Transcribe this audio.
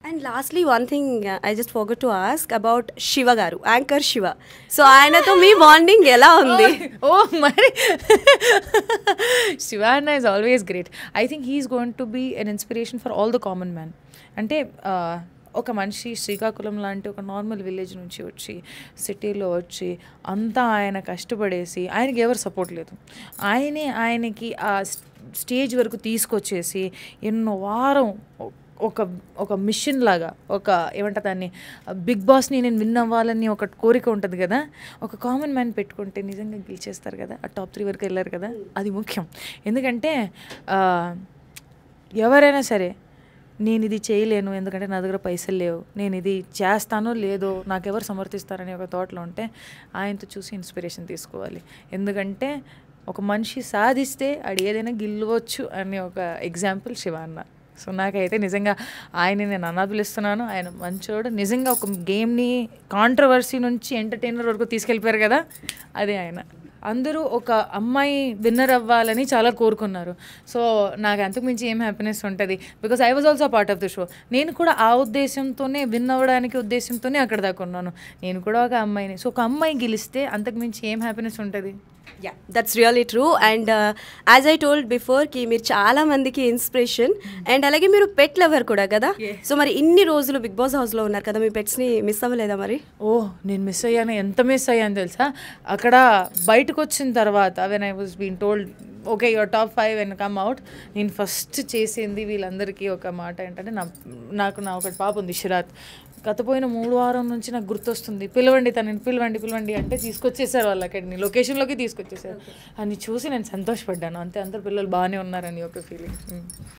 and lastly one thing I just forgot to ask about Shiva గారు anchor Shiva so ఆయనతో మీ bonding ఎలా ఉంది ఓ మరి Shivanna is always great I think he's going to be an inspiration for all the common man అంటే ఆ, ఒక మనిషి శ్రీకాకుళం లాంటి ఒక నార్మల్ విలేజ్ నుంచి వచ్చి సిటీలో వచ్చి అంతా ఆయన కష్టపడేసి ఆయనకి ఎవరు సపోర్ట్ లేదు ఆయనే ఆయనకి ఆ స్టేజ్ వరకు తీసుకొచ్చేసి ఎన్నో వారం ఒక ఒక మిషన్ లాగా ఒక ఏమంటారు దాన్ని బిగ్ బాస్ని నేను విన్ అవ్వాలని ఒక కోరిక ఉంటుంది కదా ఒక కామన్ మ్యాన్ పెట్టుకుంటే నిజంగా గెలిచేస్తారు కదా ఆ టాప్ త్రీ వరకు వెళ్ళారు కదా అది ముఖ్యం ఎందుకంటే ఆ, ఎవరైనా సరే నేను ఇది చేయలేను ఎందుకంటే నా దగ్గర పైసలు లేవు నేను ఇది చేస్తానో లేదో నాకెవరు సమర్థిస్తారని ఒక థాట్లో ఉంటే ఆయనతో చూసి ఇన్స్పిరేషన్ తీసుకోవాలి ఎందుకంటే ఒక మనిషి సాధిస్తే ఆడు ఏదైనా గెలవచ్చు అనే ఒక ఎగ్జాంపుల్ శివాన్న సో నాకైతే నిజంగా ఆయన నేను అన్నా పిలుస్తున్నాను ఆయన మంచోడు నిజంగా ఒక గేమ్ని కాంట్రవర్సీ నుంచి ఎంటర్టైనర్ వరకు తీసుకెళ్ళిపోయారు కదా అదే ఆయన అందరూ ఒక అమ్మాయి విన్నర్ అవ్వాలని చాలా కోరుకున్నారు సో నాకు అంతకు మించి ఏం హ్యాపీనెస్ ఉంటుంది because I was also part of the show నేను కూడా ఆ ఉద్దేశంతోనే విన్ అవ్వడానికి ఉద్దేశంతోనే అక్కడ దాకా ఉన్నాను నేను కూడా ఒక అమ్మాయిని సో ఒక అమ్మాయి గెలిస్తే అంతకు మించి ఏం హ్యాపీనెస్ ఉంటుంది yeah that's really true and as I told before కి మీరు చాలా మందికి ఇన్స్పిరేషన్ అండ్ అలాగే మీరు పెట్ లవర్ కూడా కదా సో మరి ఇన్ని రోజులు బిగ్ బాస్ హౌస్లో ఉన్నారు కదా మీ పెట్స్ని మిస్ అవ్వలేదా మరి ఓ నేను మిస్ అయ్యాను ఎంత మిస్ అయ్యాను తెలుసా అక్కడ బయటకు వచ్చిన తర్వాత when I was been told okay your top five and come out నేను ఫస్ట్ చేసింది వీళ్ళందరికీ ఒక మాట ఏంటంటే నా నాకు నా ఒకటి పాప ఉంది షిరాత్ గతపోయిన మూడు వారం నుంచి నాకు గుర్తొస్తుంది పిలవండి తనని పిలవండి పిలవండి అంటే తీసుకొచ్చేసారు వాళ్ళు అక్కడిని లొకేషన్లోకి తీసుకొచ్చేసారు అని చూసి నేను సంతోషపడ్డాను అంతే అందరు పిల్లలు బాగానే ఉన్నారని ఒక ఫీలింగ్